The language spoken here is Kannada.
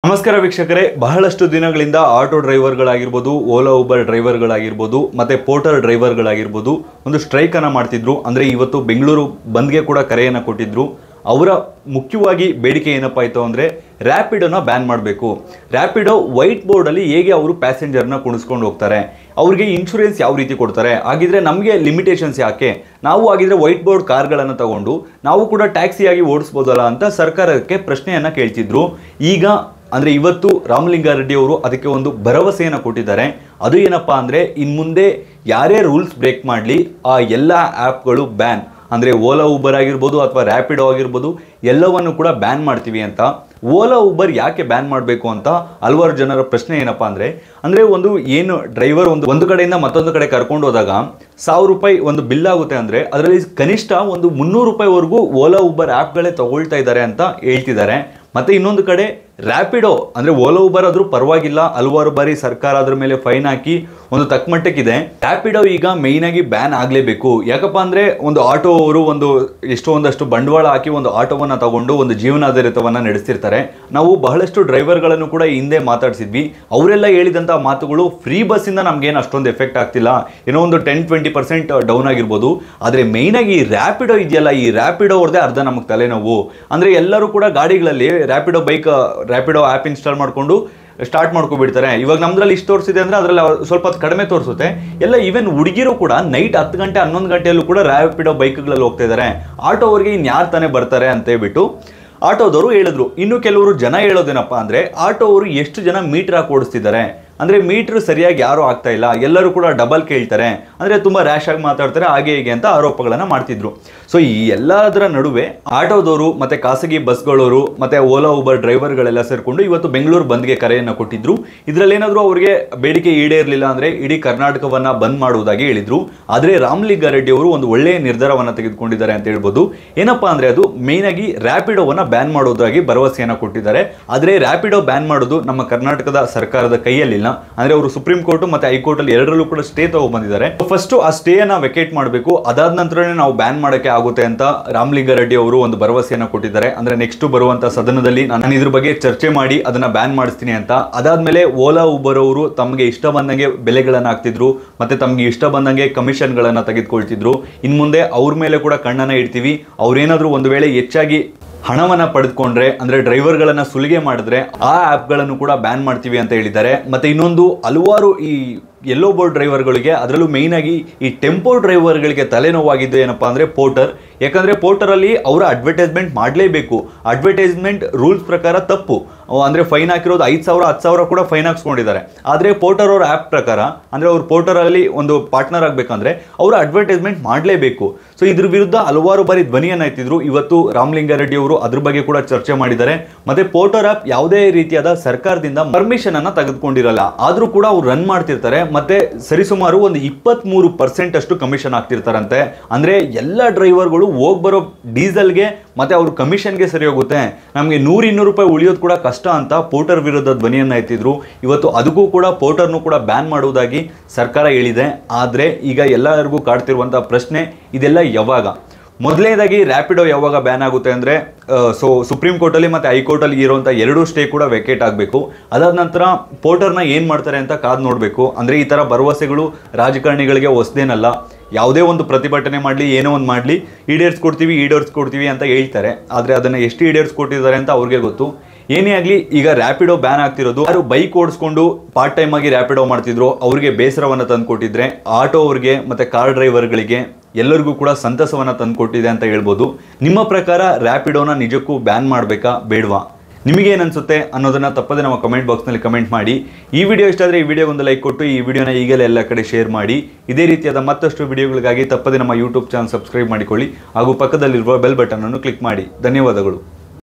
ನಮಸ್ಕಾರ ವೀಕ್ಷಕರೇ ಬಹಳಷ್ಟು ದಿನಗಳಿಂದ ಆಟೋ ಡ್ರೈವರ್ಗಳಾಗಿರ್ಬೋದು ಓಲಾ ಉಬರ್ ಡ್ರೈವರ್ಗಳಾಗಿರ್ಬೋದು ಮತ್ತೆ ಪೋರ್ಟರ್ ಡ್ರೈವರ್ಗಳಾಗಿರ್ಬೋದು ಒಂದು ಸ್ಟ್ರೈಕ್ ಅನ್ನ ಮಾಡ್ತಿದ್ರು ಅಂದ್ರೆ ಇವತ್ತು ಬೆಂಗಳೂರು ಬಂದ್ಗೆ ಕೂಡ ಕರೆಯನ್ನ ಕೊಟ್ಟಿದ್ರು ಅವರ ಮುಖ್ಯವಾಗಿ ಬೇಡಿಕೆ ಏನಪ್ಪಾ ಇತ್ತು ಅಂದ್ರೆ ರ್ಯಾಪಿಡೋನ ಬ್ಯಾನ್ ಮಾಡಬೇಕು ರ್ಯಾಪಿಡೋ ವೈಟ್ ಬೋರ್ಡಲ್ಲಿ ಹೇಗೆ ಅವರು ಪ್ಯಾಸೆಂಜರ್ನ ಕುಣಿಸ್ಕೊಂಡು ಹೋಗ್ತಾರೆ ಅವ್ರಿಗೆ ಇನ್ಶೂರೆನ್ಸ್ ಯಾವ ರೀತಿ ಕೊಡ್ತಾರೆ ಹಾಗಿದ್ರೆ ನಮಗೆ ಲಿಮಿಟೇಷನ್ಸ್ ಯಾಕೆ ನಾವು ಆಗಿದ್ರೆ ವೈಟ್ ಬೋರ್ಡ್ ಕಾರ್ಗಳನ್ನು ತಗೊಂಡು ನಾವು ಕೂಡ ಟ್ಯಾಕ್ಸಿಯಾಗಿ ಓಡಿಸ್ಬೋದಲ್ಲ ಅಂತ ಸರ್ಕಾರಕ್ಕೆ ಪ್ರಶ್ನೆಯನ್ನ ಕೇಳ್ತಿದ್ರು ಈಗ ಅಂದ್ರೆ ಇವತ್ತು ರಾಮಲಿಂಗಾರೆಡ್ಡಿ ಅವರು ಅದಕ್ಕೆ ಒಂದು ಭರವಸೆಯನ್ನು ಕೊಟ್ಟಿದ್ದಾರೆ ಅದು ಏನಪ್ಪಾ ಅಂದ್ರೆ ಇನ್ ಮುಂದೆ ಯಾರೇ ರೂಲ್ಸ್ ಬ್ರೇಕ್ ಮಾಡಲಿ ಆ ಎಲ್ಲ ಆ್ಯಪ್ಗಳು ಬ್ಯಾನ್ ಅಂದ್ರೆ ಓಲಾ ಉಬರ್ ಆಗಿರ್ಬೋದು ಅಥವಾ ರ್ಯಾಪಿಡೋ ಆಗಿರ್ಬೋದು ಎಲ್ಲವನ್ನು ಕೂಡ ಬ್ಯಾನ್ ಮಾಡ್ತೀವಿ ಅಂತ ಓಲಾ ಉಬರ್ ಯಾಕೆ ಬ್ಯಾನ್ ಮಾಡಬೇಕು ಅಂತ ಹಲವಾರು ಜನರ ಪ್ರಶ್ನೆ ಏನಪ್ಪಾ ಅಂದ್ರೆ ಅಂದ್ರೆ ಒಂದು ಏನು ಡ್ರೈವರ್ ಒಂದು ಒಂದು ಕಡೆಯಿಂದ ಮತ್ತೊಂದು ಕಡೆ ಕರ್ಕೊಂಡು ಹೋದಾಗ ಸಾವಿರ ರೂಪಾಯಿ ಒಂದು ಬಿಲ್ ಆಗುತ್ತೆ ಅಂದ್ರೆ ಅದರಲ್ಲಿ ಕನಿಷ್ಠ ಒಂದು ಮುನ್ನೂರು ರೂಪಾಯಿವರೆಗೂ ಓಲಾ ಉಬರ್ ಆ್ಯಪ್ಗಳೇ ತಗೊಳ್ತಾ ಇದ್ದಾರೆ ಅಂತ ಹೇಳ್ತಿದ್ದಾರೆ ಮತ್ತೆ ಇನ್ನೊಂದು ಕಡೆ ರ್ಯಾಪಿಡೋ ಅಂದ್ರೆ ಓಲಾ ಉಬರ್ ಆದ್ರೂ ಪರವಾಗಿಲ್ಲ ಹಲವಾರು ಬಾರಿ ಸರ್ಕಾರ ಅದ್ರ ಮೇಲೆ ಫೈನ್ ಹಾಕಿ ಒಂದು ತಕ್ಕಮಟ್ಟಕ್ಕಿದೆ ರ್ಯಾಪಿಡೋ ಈಗ ಮೇಯ್ನ್ ಆಗಿ ಬ್ಯಾನ್ ಆಗಲೇಬೇಕು ಯಾಕಪ್ಪ ಅಂದ್ರೆ ಒಂದು ಆಟೋ ಅವರು ಒಂದು ಎಷ್ಟೋ ಒಂದಷ್ಟು ಬಂಡವಾಳ ಹಾಕಿ ಒಂದು ಆಟೋವನ್ನ ತಗೊಂಡು ಒಂದು ಜೀವನಾಧಾರಿತವನ್ನ ನಡೆಸ್ತಿರ್ತಾರೆ ನಾವು ಬಹಳಷ್ಟು ಡ್ರೈವರ್ಗಳನ್ನು ಕೂಡ ಈ ಹಿಂದೆ ಮಾತಾಡ್ಸಿದ್ವಿ ಅವರೆಲ್ಲ ಹೇಳಿದಂಥ ಮಾತುಗಳು ಫ್ರೀ ಬಸ್ಸಿಂದ ನಮ್ಗೇನು ಅಷ್ಟೊಂದು ಎಫೆಕ್ಟ್ ಆಗ್ತಿಲ್ಲ ಏನೋ ಒಂದು ಟೆನ್ ಟ್ವೆಂಟಿ ಪರ್ಸೆಂಟ್ ಡೌನ್ ಆಗಿರ್ಬೋದು ಆದರೆ ಮೇಯ್ನಾಗಿ ಈ ರ್ಯಾಪಿಡೋ ಇದೆಯಲ್ಲ ಈ ರ್ಯಾಪಿಡೋ ಅವ್ರದ್ದೇ ಅರ್ಧ ನಮಗೆ ತಲೆನೋವು ಅಂದರೆ ಎಲ್ಲರೂ ಕೂಡ ಗಾಡಿಗಳಲ್ಲಿ Rapido bike Rapido app install ಮಾಡಿಕೊಂಡು ಸ್ಟಾರ್ಟ್ ಮಾಡ್ಕೊಬಿಡ್ತಾರೆ ಇವಾಗ ನಮ್ದ್ರಲ್ಲಿ ಇಷ್ಟು ತೋರಿಸಿದೆ ಅಂದ್ರೆ ಅದರಲ್ಲಿ ಸ್ವಲ್ಪ ಹೊತ್ತು ಕಡಿಮೆ ತೋರಿಸುತ್ತೆ ಎಲ್ಲ ಈವನ್ ಹುಡುಗಿರು ಕೂಡ ನೈಟ್ ಹತ್ತು ಗಂಟೆ ಹನ್ನೊಂದು ಗಂಟೆಯಲ್ಲೂ ಕೂಡ ರ್ಯಾಪಿಡೋ ಬೈಕ್ಗಳಲ್ಲಿ ಹೋಗ್ತಾ ಇದ್ದಾರೆ ಆಟೋ ಅವ್ರಿಗೆ ಇನ್ಯಾರು ತಾನೇ ಬರ್ತಾರೆ ಅಂತ ಹೇಳ್ಬಿಟ್ಟು ಆಟೋದವರು ಹೇಳಿದ್ರು ಇನ್ನು ಕೆಲವರು ಜನ ಹೇಳೋದೇನಪ್ಪ ಅಂದ್ರೆ ಆಟೋ ಅವರು ಎಷ್ಟು ಜನ ಮೀಟರ್ ಹಾಕಿ ಓಡಿಸ್ತಿದ್ದಾರೆ ಅಂದ್ರೆ ಮೀಟರ್ ಸರಿಯಾಗಿ ಯಾರು ಆಗ್ತಾ ಇಲ್ಲ ಎಲ್ಲರೂ ಕೂಡ ಡಬಲ್ ಕೇಳ್ತಾರೆ ಅಂದ್ರೆ ತುಂಬಾ ರ್ಯಾಶ್ ಆಗಿ ಮಾತಾಡ್ತಾರೆ ಹಾಗೆ ಹೀಗೆ ಅಂತ ಆರೋಪಗಳನ್ನ ಮಾಡ್ತಿದ್ರು ಸೊ ಈ ಎಲ್ಲದರ ನಡುವೆ ಆಟೋದವರು ಮತ್ತೆ ಖಾಸಗಿ ಬಸ್ಗಳವರು ಮತ್ತೆ ಓಲಾ ಉಬರ್ ಡ್ರೈವರ್ಗಳೆಲ್ಲ ಸೇರ್ಕೊಂಡು ಇವತ್ತು ಬೆಂಗಳೂರು ಬಂದ್ಗೆ ಕರೆಯನ್ನ ಕೊಟ್ಟಿದ್ರು ಇದ್ರಲ್ಲಿ ಏನಾದ್ರು ಅವರಿಗೆ ಬೇಡಿಕೆ ಈಡೇರಲಿಲ್ಲ ಅಂದ್ರೆ ಇಡೀ ಕರ್ನಾಟಕವನ್ನ ಬಂದ್ ಮಾಡುವುದಾಗಿ ಹೇಳಿದ್ರು ಆದ್ರೆ ರಾಮಲಿಂಗಾರೆಡ್ಡಿ ಅವರು ಒಂದು ಒಳ್ಳೆಯ ನಿರ್ಧಾರವನ್ನ ತೆಗೆದುಕೊಂಡಿದ್ದಾರೆ ಅಂತ ಹೇಳ್ಬೋದು ಏನಪ್ಪಾ ಅಂದ್ರೆ ಅದು ಮೇನ್ ಆಗಿ ರ್ಯಾಪಿಡೋವನ್ನ ಬ್ಯಾನ್ ಮಾಡೋದಾಗಿ ಭರವಸೆಯನ್ನ ಕೊಟ್ಟಿದ್ದಾರೆ ಆದ್ರೆ ರ್ಯಾಪಿಡೋ ಬ್ಯಾನ್ ಮಾಡೋದು ನಮ್ಮ ಕರ್ನಾಟಕದ ಸರ್ಕಾರದ ಕೈಯಲ್ಲಿಲ್ಲ ಅಂದ್ರೆ ಅವರು ಸುಪ್ರೀಂ ಕೋರ್ಟ್ ಮತ್ತೆ ಹೈಕೋರ್ಟ್ ಅಲ್ಲಿ ಎರಡರಲ್ಲೂ ಕೂಡ ಸ್ಟೇ ತಗೊಂಡ್ಬಂದಿದ್ದಾರೆ ಫಸ್ಟ್ ಆ ಸ್ಟೇ ಅನ್ನ ವೆಕೇಟ್ ಮಾಡಬೇಕು ಅದಾದ ನಂತರನೇ ನಾವು ಬ್ಯಾನ್ ಮಾಡಕ್ಕೆ ಆಗುತ್ತೆ ಅಂತ ರಾಮಲಿಂಗಾರೆಡ್ಡಿ ಅವರು ಒಂದು ಭರವಸೆಯನ್ನ ಕೊಟ್ಟಿದ್ದಾರೆ ಅಂದ್ರೆ ನೆಕ್ಸ್ಟ್ ಬರುವಂತ ಸದನದಲ್ಲಿ ನಾನು ಇದ್ರ ಬಗ್ಗೆ ಚರ್ಚೆ ಮಾಡಿ ಅದನ್ನ ಬ್ಯಾನ್ ಮಾಡಿಸ್ತೀನಿ ಅಂತ ಅದಾದ್ಮೇಲೆ ಓಲಾ ಉಬರ್ ಅವರು ತಮಗೆ ಇಷ್ಟ ಬಂದಂಗೆ ಬೆಲೆಗಳನ್ನ ಹಾಕ್ತಿದ್ರು ಮತ್ತೆ ತಮ್ಗೆ ಇಷ್ಟ ಬಂದಂಗೆ ಕಮಿಷನ್ ಗಳನ್ನ ತೆಗೆದುಕೊಳ್ತಿದ್ರು ಇನ್ ಮುಂದೆ ಅವ್ರ ಮೇಲೆ ಕೂಡ ಕಣ್ಣನ್ನ ಇಡ್ತೀವಿ ಅವ್ರೇನಾದ್ರೂ ಒಂದು ವೇಳೆ ಹೆಚ್ಚಾಗಿ ಹಣವನ್ನ ಪಡೆದುಕೊಂಡ್ರೆ ಅಂದ್ರೆ ಡ್ರೈವರ್ಗಳನ್ನ ಸುಲಿಗೆ ಮಾಡಿದ್ರೆ ಆ ಆ್ಯಪ್ಗಳನ್ನು ಕೂಡ ಬ್ಯಾನ್ ಮಾಡ್ತೀವಿ ಅಂತ ಹೇಳಿದ್ದಾರೆ ಮತ್ತೆ ಇನ್ನೊಂದು ಹಲವಾರು ಈ ಎಲ್ಲೋ ಬೋರ್ಡ್ ಡ್ರೈವರ್ಗಳಿಗೆ ಅದರಲ್ಲೂ ಮೇಯ್ನ್ ಆಗಿ ಈ ಟೆಂಪೋ ಡ್ರೈವರ್ಗಳಿಗೆ ತಲೆನೋವಾಗಿದ್ದು ಏನಪ್ಪಾ ಅಂದ್ರೆ ಪೋರ್ಟರ್ ಯಾಕಂದ್ರೆ ಪೋರ್ಟರ್ ಅಲ್ಲಿ ಅವರ ಅಡ್ವರ್ಟೈಸ್ಮೆಂಟ್ ಮಾಡಲೇಬೇಕು ಅಡ್ವರ್ಟೈಸ್ಮೆಂಟ್ ರೂಲ್ಸ್ ಪ್ರಕಾರ ತಪ್ಪು ಅಹ್ ಅಂದ್ರೆ ಫೈನ್ ಹಾಕಿರೋದು ಐದು ಸಾವಿರ ಹತ್ತು ಸಾವಿರ ಕೂಡ ಫೈನ್ ಹಾಕ್ಸ್ಕೊಂಡಿದ್ದಾರೆ ಆದರೆ ಪೋರ್ಟರ್ ಅವ್ರ ಆ್ಯಪ್ ಪ್ರಕಾರ ಅಂದ್ರೆ ಅವ್ರ ಪೋರ್ಟರ್ ಅಲ್ಲಿ ಒಂದು ಪಾರ್ಟ್ನರ್ ಆಗಬೇಕಂದ್ರೆ ಅವರು ಅಡ್ವರ್ಟೈಸ್ಮೆಂಟ್ ಮಾಡಲೇಬೇಕು ಸೊ ಇದ್ರ ವಿರುದ್ಧ ಹಲವಾರು ಬಾರಿ ಧ್ವನಿಯನ್ನ ಎತ್ತಿದ್ರು ಇವತ್ತು ರಾಮಲಿಂಗಾರೆಡ್ಡಿ ಅವರು ಅದ್ರ ಬಗ್ಗೆ ಕೂಡ ಚರ್ಚೆ ಮಾಡಿದ್ದಾರೆ ಮತ್ತೆ ಪೋರ್ಟರ್ ಆ್ಯಪ್ ಯಾವುದೇ ರೀತಿಯಾದ ಸರ್ಕಾರದಿಂದ ಪರ್ಮಿಷನ್ ಅನ್ನ ತೆಗೆದುಕೊಂಡಿರಲ್ಲ ಆದ್ರೂ ಕೂಡ ಅವ್ರು ರನ್ ಮಾಡ್ತಿರ್ತಾರೆ ಮತ್ತೆ ಸರಿಸುಮಾರು ಒಂದು ಇಪ್ಪತ್ತ್ ಮೂರು ಪರ್ಸೆಂಟ್ ಅಷ್ಟು ಕಮಿಷನ್ ಆಗ್ತಿರ್ತಾರಂತೆ ಅಂದ್ರೆ ಎಲ್ಲ ಡ್ರೈವರ್ಗಳು ಹೋಗ್ ಬರೋ ಡೀಸೆಲ್ಗೆ ಮತ್ತೆ ಅವ್ರ ಕಮಿಷನ್ಗೆ ಸರಿ ಹೋಗುತ್ತೆ ನಮಗೆ ನೂರು ಇನ್ನೂರು ರೂಪಾಯಿ ಉಳಿಯೋದು ಕೂಡ ಕಷ್ಟ ಅಂತ ಪೋರ್ಟರ್ ವಿರುದ್ಧ ಧ್ವನಿಯನ್ನ ಎತ್ತಿದ್ರು ಇವತ್ತು ಅದಕ್ಕೂ ಕೂಡ ಪೋರ್ಟರ್ನು ಕೂಡ ಬ್ಯಾನ್ ಮಾಡುವುದಾಗಿ ಸರ್ಕಾರ ಹೇಳಿದೆ ಆದ್ರೆ ಈಗ ಎಲ್ಲರಿಗೂ ಕಾಡ್ತಿರುವಂತ ಪ್ರಶ್ನೆ ಇದೆಲ್ಲ ಯಾವಾಗ ಮೊದಲನೇದಾಗಿ ರ್ಯಾಪಿಡೋ ಯಾವಾಗ ಬ್ಯಾನ್ ಆಗುತ್ತೆ ಅಂದರೆ ಸೊ ಸುಪ್ರೀಂ ಕೋರ್ಟಲ್ಲಿ ಮತ್ತು ಹೈಕೋರ್ಟಲ್ಲಿ ಇರುವಂಥ ಎರಡೂ ಸ್ಟೇ ಕೂಡ ವೆಕೇಟ್ ಆಗಬೇಕು ಅದಾದ ನಂತರ ಪೋರ್ಟರ್ನ ಏನು ಮಾಡ್ತಾರೆ ಅಂತ ಕಾದು ನೋಡಬೇಕು ಅಂದರೆ ಈ ಥರ ಭರವಸೆಗಳು ರಾಜಕಾರಣಿಗಳಿಗೆ ಹೊಸದೇನಲ್ಲ ಯಾವುದೇ ಒಂದು ಪ್ರತಿಭಟನೆ ಮಾಡಲಿ ಏನೋ ಒಂದು ಮಾಡಲಿ ಈಡೇರಿಸ್ಕೊಡ್ತೀವಿ ಈಡೇರಿಸ್ಕೊಡ್ತೀವಿ ಅಂತ ಹೇಳ್ತಾರೆ ಆದರೆ ಅದನ್ನು ಎಷ್ಟು ಈಡೇರಿಸ್ಕೊಟ್ಟಿದ್ದಾರೆ ಅಂತ ಅವ್ರಿಗೆ ಗೊತ್ತು ಏನೇ ಆಗಲಿ ಈಗ ರ್ಯಾಪಿಡೋ ಬ್ಯಾನ್ ಆಗ್ತಿರೋದು ಯಾರು ಬೈಕ್ ಓಡಿಸ್ಕೊಂಡು ಪಾರ್ಟ್ ಟೈಮ್ ಆಗಿ ರ್ಯಾಪಿಡೋ ಮಾಡ್ತಿದ್ರು ಅವ್ರಿಗೆ ಬೇಸರವನ್ನು ತಂದುಕೊಟ್ಟಿದ್ರೆ ಆಟೋ ಅವ್ರಿಗೆ ಮತ್ತೆ ಕಾರ್ ಡ್ರೈವರ್ಗಳಿಗೆ ಎಲ್ಲರಿಗೂ ಕೂಡ ಸಂತಸವನ್ನ ತಂದುಕೊಟ್ಟಿದೆ ಅಂತ ಹೇಳ್ಬೋದು ನಿಮ್ಮ ಪ್ರಕಾರ ರ್ಯಾಪಿಡೋನ ನಿಜಕ್ಕೂ ಬ್ಯಾನ್ ಮಾಡಬೇಕಾ ಬೇಡವಾ ನಿಮಗೇನು ಅನ್ಸುತ್ತೆ ಅನ್ನೋದನ್ನ ತಪ್ಪದೆ ನಮ್ಮ ಕಮೆಂಟ್ ಬಾಕ್ಸ್ನಲ್ಲಿ ಕಮೆಂಟ್ ಮಾಡಿ ಈ ವಿಡಿಯೋ ಇಷ್ಟ ಆದರೆ ಈ ವಿಡಿಯೋಗೊಂದು ಲೈಕ್ ಕೊಟ್ಟು ಈ ವಿಡಿಯೋನ ಈಗಲೇ ಎಲ್ಲ ಕಡೆ ಶೇರ್ ಮಾಡಿ ಇದೇ ರೀತಿಯಾದ ಮತ್ತಷ್ಟು ವಿಡಿಯೋಗಳಿಗಾಗಿ ತಪ್ಪದೆ ನಮ್ಮ ಯೂಟ್ಯೂಬ್ ಚಾನಲ್ ಸಬ್ಸ್ಕ್ರೈಬ್ ಮಾಡಿಕೊಳ್ಳಿ ಹಾಗೂ ಪಕ್ಕದಲ್ಲಿರುವ ಬೆಲ್ ಬಟನ್ ಅನ್ನು ಕ್ಲಿಕ್ ಮಾಡಿ ಧನ್ಯವಾದಗಳು